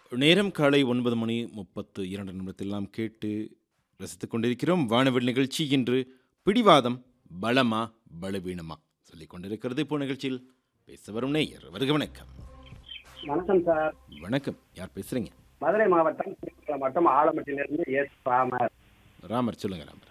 நேரம் காலை ஒன்பது மணி முப்பத்து இரண்டு நிமிடத்தில் நாம் கேட்டு ரசித்துக் கொண்டிருக்கிறோம் வானவில் நிகழ்ச்சி இன்று பிடிவாதம் பலமா பலவீனமா சொல்லிக் கொண்டிருக்கிறது இப்போ நிகழ்ச்சியில் பேச வரும் நேயர் வருக வணக்கம் வணக்கம் சார் வணக்கம் யார் பேசுறீங்க மதுரை மாவட்டம் திருக்குளம் மாவட்டம் ஆலமட்டிலிருந்து எஸ் ராமர் ராமர் சொல்லுங்க ராமர்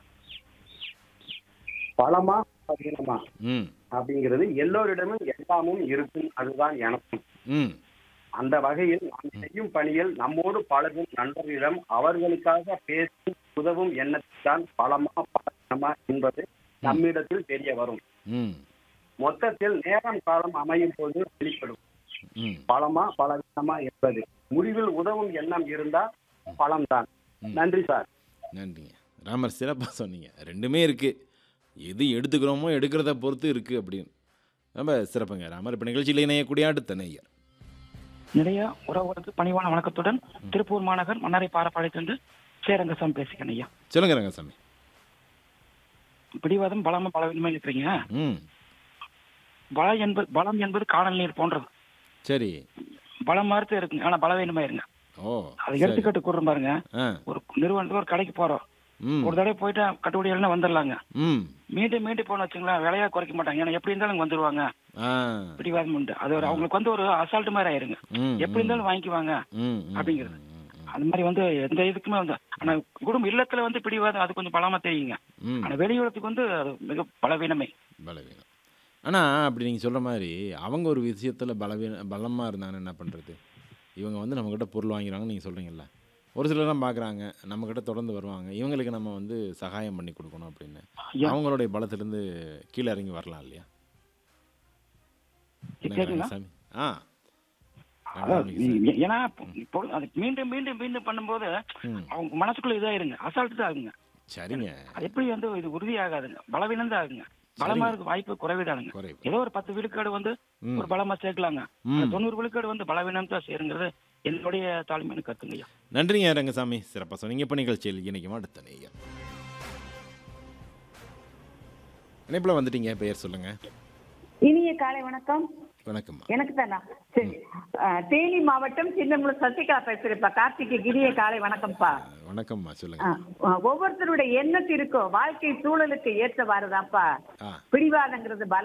பலமா பலவீனமா ம் அப்படிங்கிறது எல்லோரிடமும் எல்லாமும் இருக்கும் அதுதான் எனக்கும் ம் அந்த வகையில் நாம் செய்யும் பணியில் நம்மோடு பழகும் நண்பர்களிடம் அவர்களுக்காக பேசி உதவும் எண்ணத்தான் பலமா பலவீனமா என்பது நம்மிடத்தில் தெரிய வரும் ம் மொத்தத்தில் நேரம் காலம் அமையும் போது வெளிப்படும் ம் பலமா பலவீனமா என்பது முடிவில் உதவும் எண்ணம் இருந்தால் பலம்தான் நன்றி சார் நன்றிங்க ராமர் சிறப்பாக சொன்னீங்க ரெண்டுமே இருக்குது எது எடுத்துக்கிறோமோ எடுக்கிறத பொறுத்து இருக்குது அப்படின்னு ரொம்ப சிறப்புங்க ராமர் இப்போ நிகழ்ச்சியில் இணையக்கூடிய அடுத்த நேயர் நிறைய உறவுகளுக்கு பணிவான வணக்கத்துடன் திருப்பூர் மாநகர் மன்னாரை பாரப்பாளையத்திலிருந்து சேரங்கசாமி பேசிக்கிறேன் ஐயா சொல்லுங்க ரங்கசாமி பிடிவாதம் பலமா பலவீனமா இருக்கிறீங்க ம் பலம் என்பது பலம் என்பது காணல் நீர் போன்றது சரி பலம் மறுத்து இருக்குங்க ஆனா பலவீனமா இருங்க ஓ அதை சரி. எடுத்துக்கிட்டு கூடுறோம் பாருங்க ஆ ஒரு நிறுவனத்துக்கு ஒரு கடைக்கு போறோம் ம் ஒரு தடவை போயிட்டு கட்டுப்படி இல்லைன்னா வந்துடலாங்க ம் மீண்டும் மீண்டும் போன வச்சுங்களேன் விலையா குறைக்க மாட்டாங்க ஏன்னா எப்படி இருந்தாலும் இங்க வந்துருவாங்க ஆ பிடிவாதம் உண்டு அது ஒரு அவங்களுக்கு வந்து ஒரு அசால்ட் மாதிரி ஆயிருங்க ம் எப்படி இருந்தாலும் வாங்கிக்குவாங்க ம் ம், அப்படிங்கிறது. ம், ம், அந்த மாதிரி வந்து எந்த இதுக்குமே வந்து ஆனா குடும்ப இல்லத்துல வந்து பிடிவாதம் அது கொஞ்சம் பலமா தெரியுங்க ம் ஆனா வெளியுலகத்துக்கு வந்து அது மிக பலவீனமே பலவீனம் ஆனால் அப்படி நீங்கள் சொல்கிற மாதிரி அவங்க ஒரு விஷயத்தில் பலவீன பலமாக இருந்தாங்கன்னு என்ன பண்ணுறது இவங்க வந்து நம்மக்கிட்ட பொருள் வாங்கிறாங்கன்னு நீங்கள் சொல்கிறீங்கல்ல ஒரு சிலர்லாம் பார்க்குறாங்க நம்மக்கிட்ட தொடர்ந்து வருவாங்க இவங்களுக்கு நம்ம வந்து சகாயம் பண்ணி கொடுக்கணும் அப்படின்னு ஐயா. அவங்களுடைய பலத்திலேருந்து கீழே இறங்கி வரலாம் இல்லையா என்ன கேக்குங்களா? ரங்கசாமி? ஆ அதான் ரங்கசாமி சார். ஏ- ஏன்னா இப்போ அது மீண்டும் மீண்டும் மீண்டும் பண்ணும்போது ம் அவங்க மனசுக்குள்ள இதாயிருங்க அசால்ட் தான் ஆகுங்க சரிங்க அது எப்படி வந்து இது உறுதியாகாதுங்க பலவீனம் தான் ஆகுங்க பலமா இருக்க வாய்ப்பு குறைவிடாதுங்க குறைவு ஏதோ ஒரு பத்து விழுக்காடு வந்து ம் ஒரு பலமா சேர்க்கலாங்க ம். ஆனா தொண்ணூறு விழுக்காடு வந்து பலவீனம் தான் சேருங்கிறது என்னுடைய தாழ்மையான கருத்துங்க ஐயா நன்றிங்க ரங்கசாமி சிறப்பாக சொன்னீங்க இப்போ நிகழ்ச்சியில் இன்றைக்கும் அடுத்த நேயர் இணைப்பில் வந்துட்டீங்க பெயர் சொல்லுங்கள் இனிய காலை வணக்கம் வணக்கம்மா எனக்கு தானா சரி அஹ், தேனி மாவட்டம் சின்னங்குளம் சசிகலா பேசுறேன்ப்பா கார்த்திகை இனிய காலை வணக்கம்ப்பா வணக்கம்மா சொல்லுங்க அஹ், அஹ், ஒவ்வொருத்தருடைய எண்ணத்திற்கும் வாழ்க்கை சூழலுக்கு ஏற்றவாறுதான்ப்பா ஆ பிடிவாதங்கிறது பல